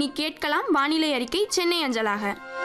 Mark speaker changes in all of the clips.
Speaker 1: இனி கேட்கலாம் வானிலை அறிக்கை சென்னை அஞ்சலாக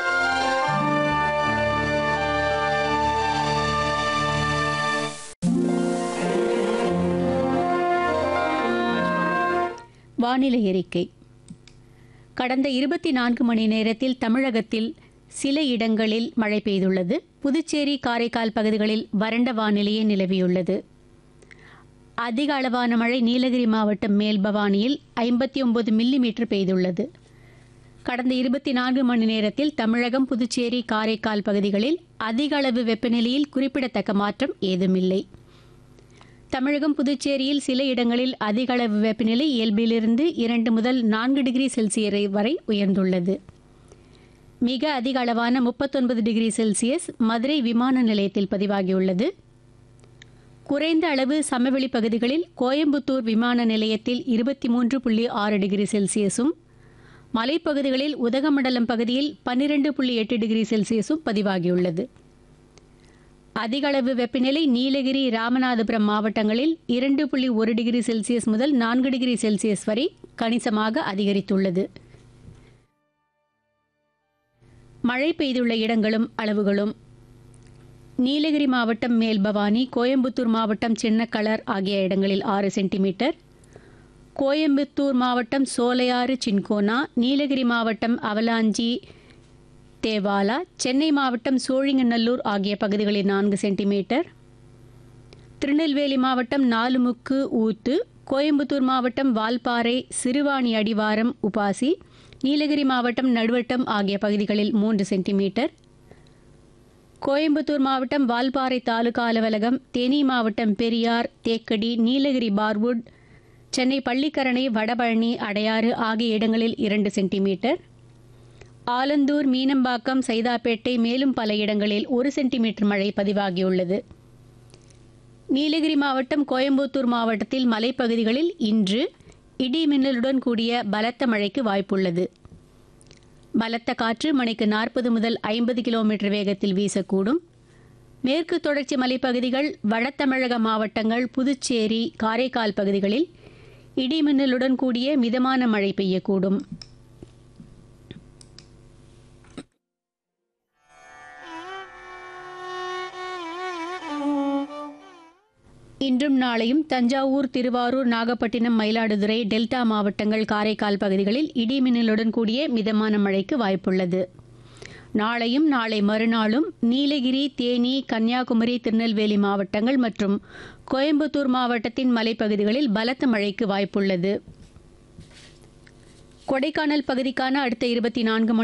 Speaker 2: வானிலை அறிக்கை கடந்த இருபத்தி நான்கு மணி நேரத்தில் தமிழகத்தில் சில இடங்களில் மழை பெய்துள்ளது புதுச்சேரி காரைக்கால் பகுதிகளில் வறண்ட வானிலையே நிலவியுள்ளது அதிக அளவான மழை நீலகிரி மாவட்டம் மேல்பவானியில் ஐம்பத்தி ஒன்பது மில்லிமீட்டர் பெய்துள்ளது கடந்த இருபத்தி நான்கு மணி நேரத்தில் தமிழகம் புதுச்சேரி காரைக்கால் பகுதிகளில் அதிக அளவு வெப்பநிலையில் குறிப்பிடத்தக்க மாற்றம் ஏதுமில்லை தமிழகம் புதுச்சேரியில் சில இடங்களில் அதிக அளவு வெப்பநிலை இயல்பிலிருந்து இரண்டு முதல் நான்கு டிகிரி செல்சியஸ் வரை உயர்ந்துள்ளது மிக அதிக அளவான முப்பத்தொன்பது டிகிரி செல்சியஸ் மதுரை விமான நிலையத்தில் பதிவாகியுள்ளது குறைந்த அளவு சமவெளி பகுதிகளில் கோயம்புத்தூர் விமான நிலையத்தில் இருபத்தி மூன்று புள்ளி ஆறு டிகிரி செல்சியஸும் மலைப்பகுதிகளில் உதகமண்டலம் பகுதியில் பன்னிரண்டு புள்ளி எட்டு டிகிரி செல்சியஸும் பதிவாகியுள்ளது அதிக அளவு வெப்பநிலை நீலகிரி ராமநாதபுரம் மாவட்டங்களில் இரண்டு புள்ளி ஒரு டிகிரி செல்சியஸ் முதல் நான்கு டிகிரி செல்சியஸ் வரை கணிசமாக அதிகரித்துள்ளது மழை பெய்துள்ள இடங்களும் அளவுகளும் நீலகிரி மாவட்டம் மேல்பவானி கோயம்புத்தூர் மாவட்டம் சின்னக்களர் ஆகிய இடங்களில் ஆறு சென்டிமீட்டர் கோயம்புத்தூர் மாவட்டம் சோலையாறு சின்கோனா நீலகிரி மாவட்டம் அவலாஞ்சி தேவாலா சென்னை மாவட்டம் சோழிங்கநல்லூர் ஆகிய பகுதிகளில் நான்கு சென்டிமீட்டர் திருநெல்வேலி மாவட்டம் நாலுமுக்கு ஊத்து கோயம்புத்தூர் மாவட்டம் வால்பாறை சிறுவாணி அடிவாரம் உபாசி நீலகிரி மாவட்டம் நடுவட்டம் ஆகிய பகுதிகளில் மூன்று சென்டிமீட்டர் கோயம்புத்தூர் மாவட்டம் வால்பாறை தாலுகா அலுவலகம் தேனி மாவட்டம் பெரியார் தேக்கடி நீலகிரி பார்வுட் சென்னை பள்ளிக்கரணை வடபழனி அடையாறு ஆகிய இடங்களில் இரண்டு சென்டிமீட்டர் ஆலந்தூர் மீனம்பாக்கம் சைதாப்பேட்டை மேலும் பல இடங்களில் ஒரு சென்டிமீட்டர் மழை பதிவாகியுள்ளது நீலகிரி மாவட்டம் கோயம்புத்தூர் மாவட்டத்தில் மலைப்பகுதிகளில் இன்று இடி மின்னலுடன் கூடிய பலத்த மழைக்கு வாய்ப்புள்ளது பலத்த காற்று மணிக்கு நாற்பது முதல் ஐம்பது கிலோமீட்டர் வேகத்தில் வீசக்கூடும் மேற்கு தொடர்ச்சி மலைப்பகுதிகள் வடதமிழக மாவட்டங்கள் புதுச்சேரி காரைக்கால் பகுதிகளில் இடி மின்னலுடன் கூடிய மிதமான மழை பெய்யக்கூடும் இன்றும் நாளையும் தஞ்சாவூர் திருவாரூர் நாகப்பட்டினம் மயிலாடுதுறை டெல்டா மாவட்டங்கள் காரைக்கால் பகுதிகளில் இடி மின்னலுடன் கூடிய மிதமான மழைக்கு வாய்ப்புள்ளது நாளையும் நாளை மறுநாளும் நீலகிரி தேனி கன்னியாகுமரி திருநெல்வேலி மாவட்டங்கள் மற்றும் கோயம்புத்தூர் மாவட்டத்தின் மலைப்பகுதிகளில் பலத்த மழைக்கு வாய்ப்புள்ளது கொடைக்கானல் பகுதிக்கான அடுத்த இருபத்தி நான்கு மணி